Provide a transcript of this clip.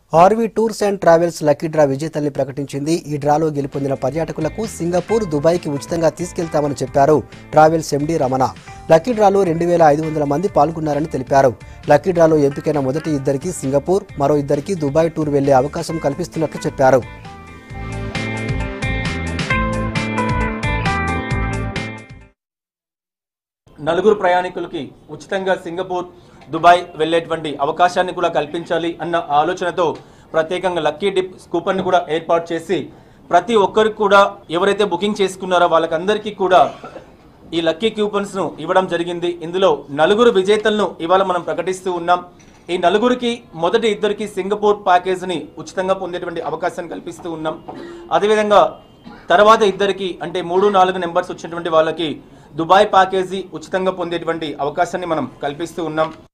RV tours and travels lucky draw విజేతల్ని ప్రకటించింది ఈ డ్రాలో గెలుపొందిన పర్యాటకులకు సింగపూర్ దుబాయ్కి ఉచితంగా తీసుకెళ్తామని చెప్పారు ట్రావెల్స్ ఎండీ రమణ లక్కీ డ్రాలో రెండు వేల ఐదు వందల మంది పాల్గొన్నారని తెలిపారు లక్కీ డ్రాలో ఎంపికైన మొదటి ఇద్దరికి సింగపూర్ మరో ఇద్దరికి దుబాయ్ టూర్ వెళ్లే అవకాశం కల్పిస్తున్నట్లు చెప్పారు నలుగురు ప్రయాణికులకి ఉచితంగా సింగపూర్ దుబాయ్ వెళ్ళేటువంటి అవకాశాన్ని కూడా కల్పించాలి అన్న ఆలోచనతో ప్రత్యేకంగా లక్కీ డిప్ కూపన్ కూడా ఏర్పాటు చేసి ప్రతి ఒక్కరికి కూడా ఎవరైతే బుకింగ్ చేసుకున్నారో వాళ్ళకందరికీ కూడా ఈ లక్కీ కూపన్స్ ను ఇవ్వడం జరిగింది ఇందులో నలుగురు విజేతలను ఇవాళ మనం ప్రకటిస్తూ ఉన్నాం ఈ నలుగురికి మొదటి ఇద్దరికి సింగపూర్ ప్యాకేజీని ఉచితంగా పొందేటువంటి అవకాశాన్ని కల్పిస్తూ ఉన్నాం అదేవిధంగా తర్వాత ఇద్దరికి అంటే మూడు నాలుగు నెంబర్స్ వచ్చినటువంటి వాళ్ళకి దుబాయ్ ప్యాకేజీ ఉచితంగా పొందేటువంటి అవకాశాన్ని మనం కల్పిస్తూ ఉన్నాం